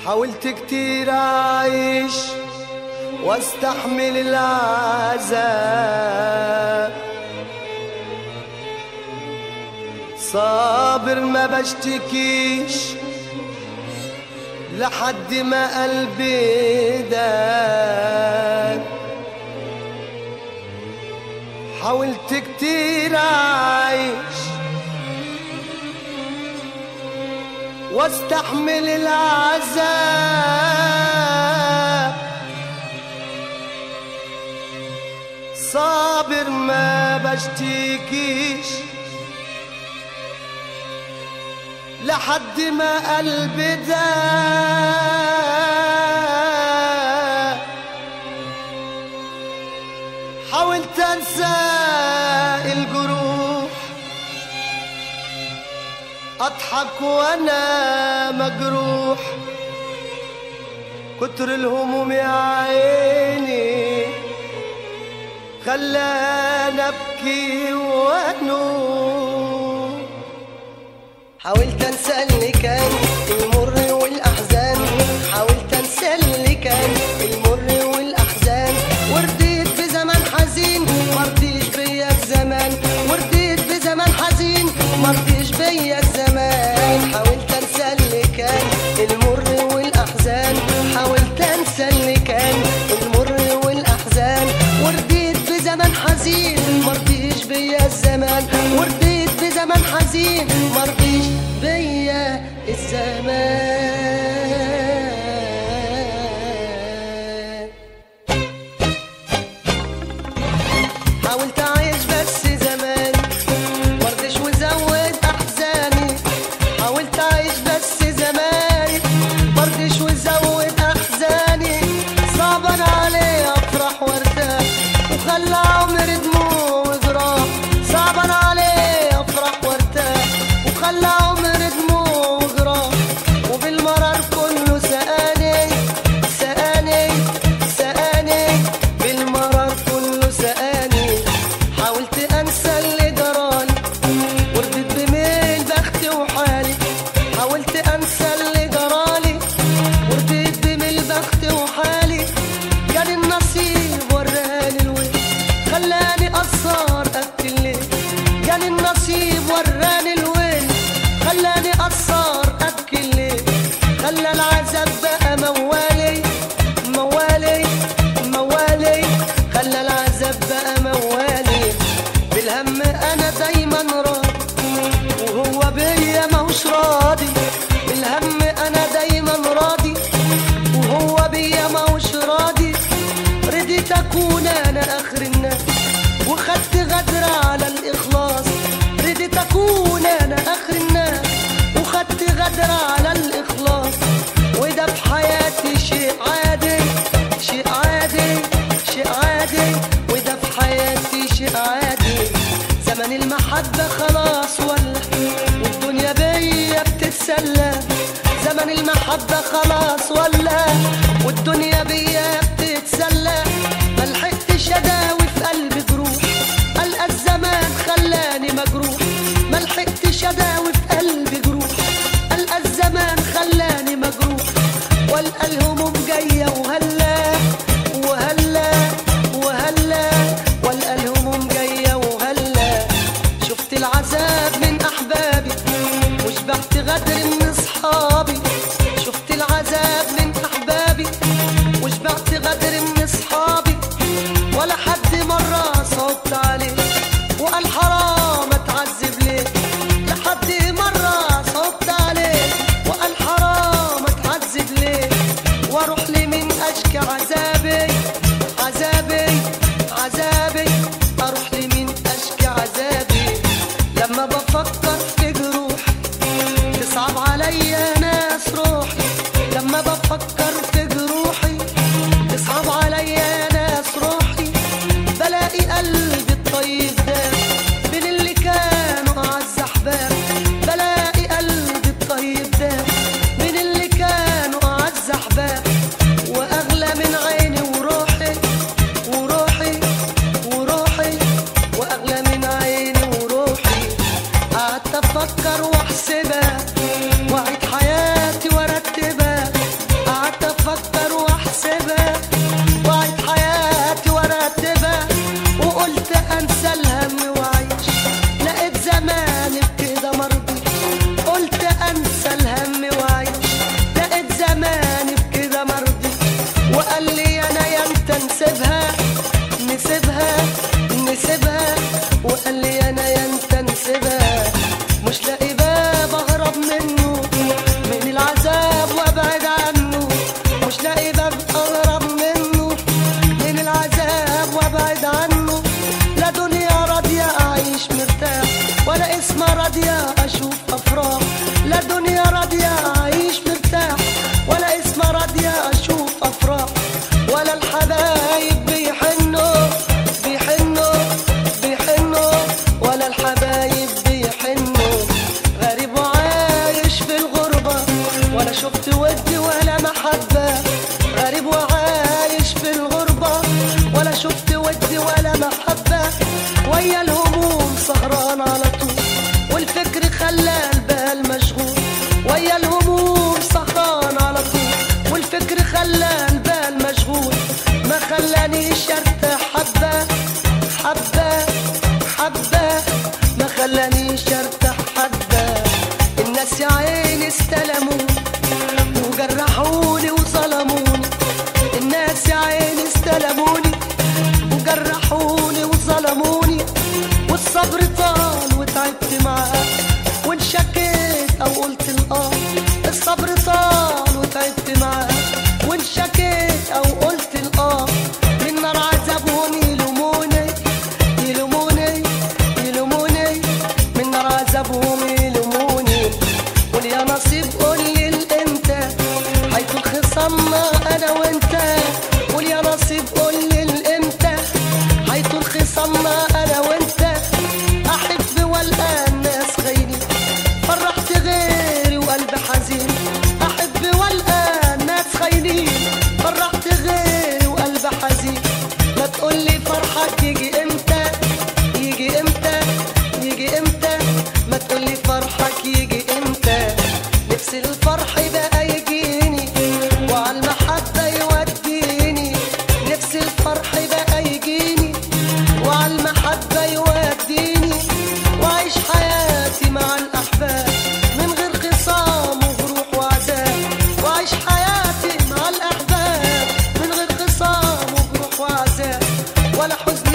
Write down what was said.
حاولت كتير أعيش واستحمل العذاب صابر ما بشتكيش لحد ما قلبي دان حاولت كتير أعيش واستحمل العذاب صابر ما بشتكيش لحد ما قلبي ده حاولت انسى الجروح اضحك وانا مجروح كتر الهموم يا عيني خلاني ابكي وانوم حاولت انسى اللي كان المر والاحزان حاولت انسى اللي كان المر والاحزان ورديت بزمن حزين مرضيش بيا الزمان ورديت بزمن حزين مرضيش بيا الزمان حاولت انسى اللي كان المر والاحزان حاولت انسى اللي كان المر والاحزان ورديت بزمن حزين مرضيش بيا الزمان ورديت بزمن حزين مرضيش بيا الزمان حاولت اعيش بس زمان مرضيش وزود احزاني حاولت اعيش بس زمان مرضيش وزود احزاني صعبان علي افرح وارتاح وخلى عمري دموع وجراح صعبان علي افرح وارتاح وخلى عمري دموع وجراح وبالمرار كله سقاني سقاني سقاني بالمرار كله سقاني حاولت انسى اللي جرالي وردت بميل بختي وحالي حاولت انسى اللي جرالي وردت بميل بختي وحالي كان النصيب وراني الويل خلاني اقصر ابكي الليل كان النصيب وراني الويل خلاني اقصر ابكي الليل خلى العذاب بقى موالي موالي موالي خلى العذاب بقى موالي بالهم انا دايما راضي وهو بيا ماهوش راضي بالهم انا دايما راضي وهو بيا ماهوش راضي رضيت اكون انا اخر الناس وخدت غدر على الاخلاص رضيت اكون انا اخر الناس وخدت غدر على الاخلاص وده في حياتي شيء عادي شيء عادي شيء عادي وده في حياتي شيء عادي زمن المحبة خلاص ولا والدنيا بيا بتتسلى زمن المحبة خلاص ولا والدنيا بيا بتتسلى ملحقتش اداوي في قلبي جروح ألقى الزمان خلاني مجروح ملحقتش اداوي في قلبي جروح ألقى الزمان خلاني مجروح والقى الهموم جاية وهلا وهلا وهلا والقى الهموم جاية وهلا شفت العذاب من احبابي وشبعت غدر من اصحابي شفت العذاب من احبابي وشبعت ابعد عنه لا دنيا راضية اعيش مرتاح ولا اسم راضية اشوف افراح لا دنيا راضية اعيش مرتاح ولا اسم راضية اشوف افراح ولا الحبايب بيحنوا بيحنوا بيحنوا ولا الحبايب بيحنوا غريب وعايش في الغربة ولا شفت ود ولا محبة غريب وعايش في الغربة ولا شفت ود ولا محبة ويا الهموم سهران على طول والفكر خلى البال مشغول ويا الهموم سهران على طول والفكر خلى البال مشغول ما خلانيش ارتاح حبة حبة حبة ما خلانيش ارتاح حبة الناس يا عيني استلموني وجرحوني وظلموني الناس يا عيني استلموني وجرحوني وظلموني والصبر طال وتعبت معاه وانشكيت او قلت الاه الصبر طال وتعبت معاه وانشكيت او قلت الاه من نار عذابهم يلوموني يلوموني يلوموني من نار عذابهم يلوموني قول يا نصيب قول لي الامتى هيكون خصامنا انا وانت قول يا نصيب قول لي الامتى هيكون خصامنا انا وانت احب والقى الناس غيري فرحت غيري وقلبي حزين احب والقى الناس خاينين فرحت غيري وقلبي حزين ما تقولي فرحك يجي امتى يجي امتى يجي امتى ما تقولي فرحك يجي امتى نفس الفرح بقى يجيني وعلى المحبة يوديني نفس الفرح بقى يجيني وعلى المحبة يوديني وعيش حياتي مع الأحباب من غير خصام وجروح وعذاب وعيش حياتي مع الأحباب من غير خصام وجروح وعذاب ولا حزن